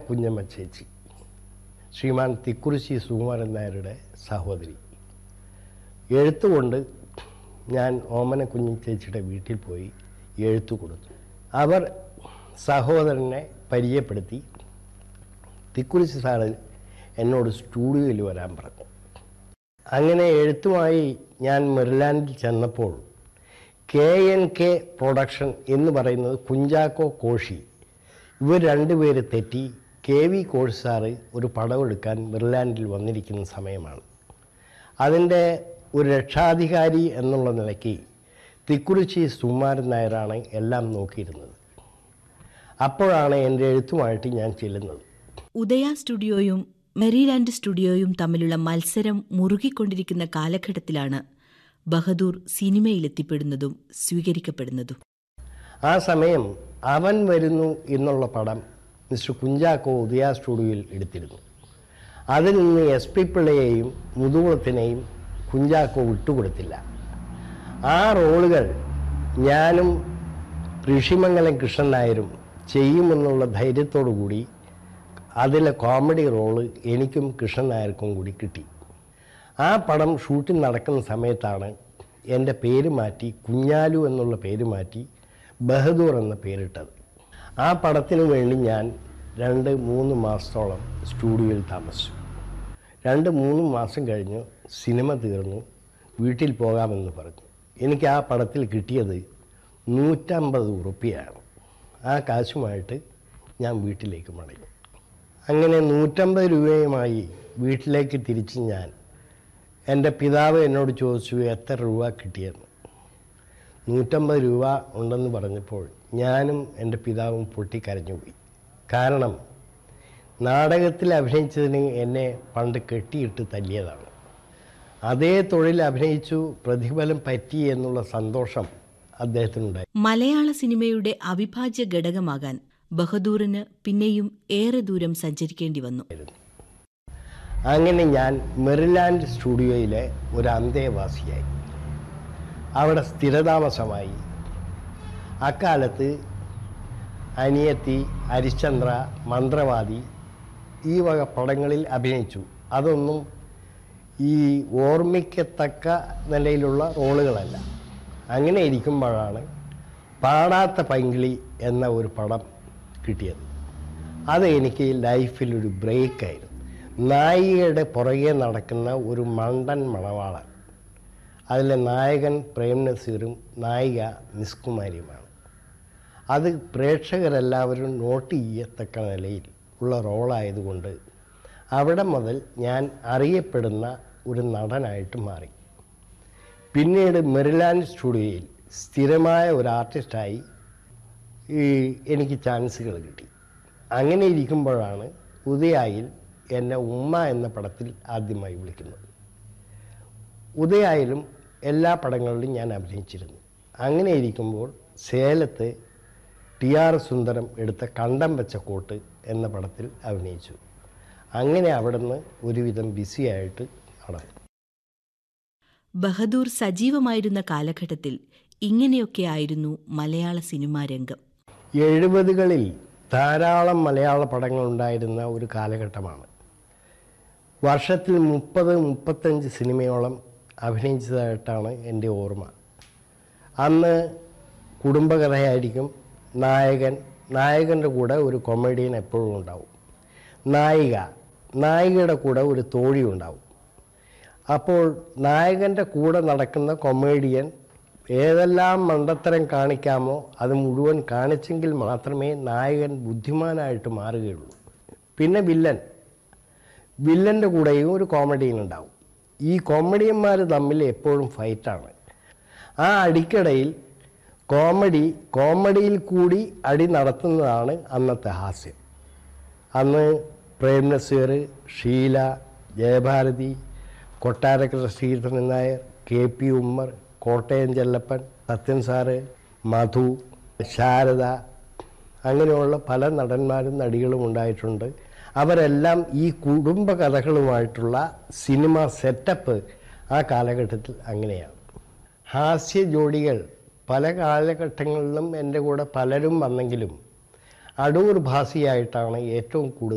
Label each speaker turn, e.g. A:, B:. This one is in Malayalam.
A: കുഞ്ഞമ്മ ചേച്ചി ശ്രീമാൻ തിക്കുറിശി സുകുമാരൻ നായരുടെ സഹോദരി എഴുത്തുകൊണ്ട് ഞാൻ ഓമന കുഞ്ഞു ചേച്ചിയുടെ വീട്ടിൽ പോയി എഴുത്തു കൊടുത്തു അവർ സഹോദരനെ പരിചയപ്പെടുത്തി തിക്കുറിശി സാറ് എന്നോട് സ്റ്റുഡിയോയിൽ വരാൻ പറഞ്ഞു അങ്ങനെ എഴുത്തുമായി ഞാൻ മെറിലാൻഡിൽ ചെന്നപ്പോൾ കെ എൻ കെ പ്രൊഡക്ഷൻ എന്ന് പറയുന്നത് കുഞ്ചാക്കോ കോഷി ഇവർ രണ്ടുപേര് തെറ്റി കെ വി കോഴ് സാറ് ഒരു പടമെടുക്കാൻ മെറിലാൻഡിൽ വന്നിരിക്കുന്ന സമയമാണ് അതിൻ്റെ ഒരു രക്ഷാധികാരി എന്നുള്ള നിലയ്ക്ക് തിക്കുറിച്ചി സുകുമാരൻ നായരാണ് എല്ലാം നോക്കിയിരുന്നത് അപ്പോഴാണ് എൻ്റെ എഴുത്തുമായിട്ട് ഞാൻ ചെല്ലുന്നത്
B: ഉദയ സ്റ്റുഡിയോയും മെറിലാൻഡ് സ്റ്റുഡിയോയും തമ്മിലുള്ള മത്സരം മുറുകിക്കൊണ്ടിരിക്കുന്ന കാലഘട്ടത്തിലാണ് ബഹദൂർ സിനിമയിലെത്തിപ്പെടുന്നതും സ്വീകരിക്കപ്പെടുന്നതും
A: ആ സമയം അവൻ വരുന്നു എന്നുള്ള പടം മിസ്റ്റർ കുഞ്ചാക്കോ ഉദയ സ്റ്റുഡിയോയിൽ എടുത്തിരുന്നു അതിൽ നിന്ന് എസ് പി പിള്ളയെയും മുതുകുളത്തിനെയും കുഞ്ചാക്കോ വിട്ടുകൊടുത്തില്ല ആ റോളുകൾ ഞാനും ഋഷിമംഗലം കൃഷ്ണൻ നായരും ചെയ്യുമെന്നുള്ള ധൈര്യത്തോടു കൂടി അതിലെ കോമഡി റോള് എനിക്കും കൃഷ്ണൻ നായർക്കും കൂടി കിട്ടി ആ പടം ഷൂട്ടിംഗ് നടക്കുന്ന സമയത്താണ് എൻ്റെ പേര് മാറ്റി കുഞ്ഞാലു എന്നുള്ള പേര് മാറ്റി ബഹദൂർ എന്ന പേരിട്ടത് ആ പടത്തിന് വേണ്ടി ഞാൻ രണ്ട് മൂന്ന് മാസത്തോളം സ്റ്റുഡിയോയിൽ താമസിച്ചു രണ്ട് മൂന്ന് മാസം കഴിഞ്ഞ് സിനിമ തീർന്നു വീട്ടിൽ പോകാമെന്ന് പറഞ്ഞു എനിക്ക് ആ പടത്തിൽ കിട്ടിയത് നൂറ്റമ്പത് ഉറുപ്പിയാണ് ആ കാശുമായിട്ട് ഞാൻ വീട്ടിലേക്ക് മടങ്ങി അങ്ങനെ നൂറ്റമ്പത് രൂപയുമായി വീട്ടിലേക്ക് തിരിച്ച് ഞാൻ എൻ്റെ പിതാവ് എന്നോട് ചോദിച്ചു എത്ര രൂപ കിട്ടിയെന്ന് നൂറ്റമ്പത് രൂപ ഉണ്ടെന്ന് പറഞ്ഞപ്പോൾ ഞാനും എൻ്റെ പിതാവും പൊട്ടിക്കരഞ്ഞുപോയി കാരണം നാടകത്തിൽ അഭിനയിച്ചതിന് എന്നെ പണ്ട് കെട്ടിയിട്ട് തല്ലിയതാണ് അതേ തൊഴിൽ അഭിനയിച്ചു പ്രതിഫലം പറ്റി എന്നുള്ള സന്തോഷം അദ്ദേഹത്തിനുണ്ടായി
B: മലയാള സിനിമയുടെ അവിഭാജ്യ ഘടകമാകാൻ ബഹദൂറിന് പിന്നെയും ഏറെ ദൂരം സഞ്ചരിക്കേണ്ടി വന്നു
A: അങ്ങനെ ഞാൻ മെറിലാൻഡ് സ്റ്റുഡിയോയിലെ ഒരു അന്തേവാസിയായി അവിടെ സ്ഥിരതാമസമായി അക്കാലത്ത് അനിയത്തി ഹരിശ്ചന്ദ്ര മന്ത്രവാദി ഈ വക പടങ്ങളിൽ അഭിനയിച്ചു അതൊന്നും ഈ ഓർമ്മിക്കത്തക്ക നിലയിലുള്ള റോളുകളല്ല അങ്ങനെ ഇരിക്കുമ്പോഴാണ് പാടാത്ത പൈങ്കിളി എന്ന ഒരു പടം കിട്ടിയത് അത് എനിക്ക് ലൈഫിലൊരു ബ്രേക്കായിരുന്നു നായികയുടെ പുറകെ നടക്കുന്ന ഒരു മണ്ടൻ മണവാളൻ അതിലെ നായകൻ പ്രേം നസീറും നായിക നിസ്കുമാരിയുമാണ് അത് പ്രേക്ഷകരെല്ലാവരും നോട്ട് ചെയ്യത്തക്ക നിലയിൽ ഉള്ള റോളായതുകൊണ്ട് അവിടെ മുതൽ ഞാൻ അറിയപ്പെടുന്ന ഒരു നടനായിട്ട് മാറി പിന്നീട് മെറിലാൻഡ് സ്റ്റുഡിയോയിൽ സ്ഥിരമായ ഒരു ആർട്ടിസ്റ്റായി ഈ എനിക്ക് ചാൻസുകൾ കിട്ടി അങ്ങനെ ഇരിക്കുമ്പോഴാണ് ഉദയായിൽ എന്നെ ഉമ്മ എന്ന പടത്തിൽ ആദ്യമായി വിളിക്കുന്നത് ഉദയായിലും എല്ലാ പടങ്ങളിലും ഞാൻ അഭിനയിച്ചിരുന്നു അങ്ങനെ ഇരിക്കുമ്പോൾ സേലത്ത് ടി ആർ സുന്ദരം എടുത്ത കണ്ടം വെച്ച കോട്ട് എന്ന പടത്തിൽ അഭിനയിച്ചു അങ്ങനെ അവിടുന്ന് ഒരുവിധം ബിസിയായിട്ട് നടന്നു
B: ബഹദൂർ സജീവമായിരുന്ന കാലഘട്ടത്തിൽ ഇങ്ങനെയൊക്കെയായിരുന്നു മലയാള സിനിമാ രംഗം
A: എഴുപതുകളിൽ ധാരാളം മലയാള പടങ്ങൾ ഉണ്ടായിരുന്ന ഒരു കാലഘട്ടമാണ് വർഷത്തിൽ മുപ്പത് മുപ്പത്തഞ്ച് സിനിമയോളം അഭിനയിച്ചതായിട്ടാണ് എൻ്റെ ഓർമ്മ അന്ന് കുടുംബകഥയായിരിക്കും നായകൻ നായകൻ്റെ കൂടെ ഒരു കൊമേഡിയൻ എപ്പോഴും ഉണ്ടാവും നായിക നായികയുടെ കൂടെ ഒരു തോഴി ഉണ്ടാവും അപ്പോൾ നായകൻ്റെ കൂടെ നടക്കുന്ന കൊമേഡിയൻ ഏതെല്ലാം മണ്ടത്തരം കാണിക്കാമോ അത് മുഴുവൻ കാണിച്ചെങ്കിൽ മാത്രമേ നായകൻ ബുദ്ധിമാനായിട്ട് മാറുകയുള്ളൂ പിന്നെ വില്ലൻ വില്ലൻ്റെ കൂടെയും ഒരു കോമഡിയൻ ഉണ്ടാവും ഈ കോമഡിയന്മാർ തമ്മിൽ എപ്പോഴും ഫൈറ്റാണ് ആ അടിക്കിടയിൽ കോമഡി കോമഡിയിൽ കൂടി അടി നടത്തുന്നതാണ് അന്നത്തെ ഹാസ്യം അന്ന് Prem Nazir Sheela Jayabharathi Kottarakkara Sreedharan Nair K P Ummer Kottayam Chellappan Sathyan sir Madhu Sharada അങ്ങനെയുള്ള പല നടന്മാരും നടികളും ഉണ്ടായിട്ടുണ്ട് അവരെല്ലാം ഈ കുടുംബ കഥകളുമായിട്ടുള്ള സിനിമ സെറ്റപ്പ് ആ കാലഘട്ടത്തിൽ അങ്ങനെയാണ് ഹാസ്യ ജോഡികൾ പല കാലഘട്ടങ്ങളിലും എൻ്റെ കൂടെ പലരും വന്നെങ്കിലും അടൂർ ഭാസിയായിട്ടാണ് ഏറ്റവും കൂടുതൽ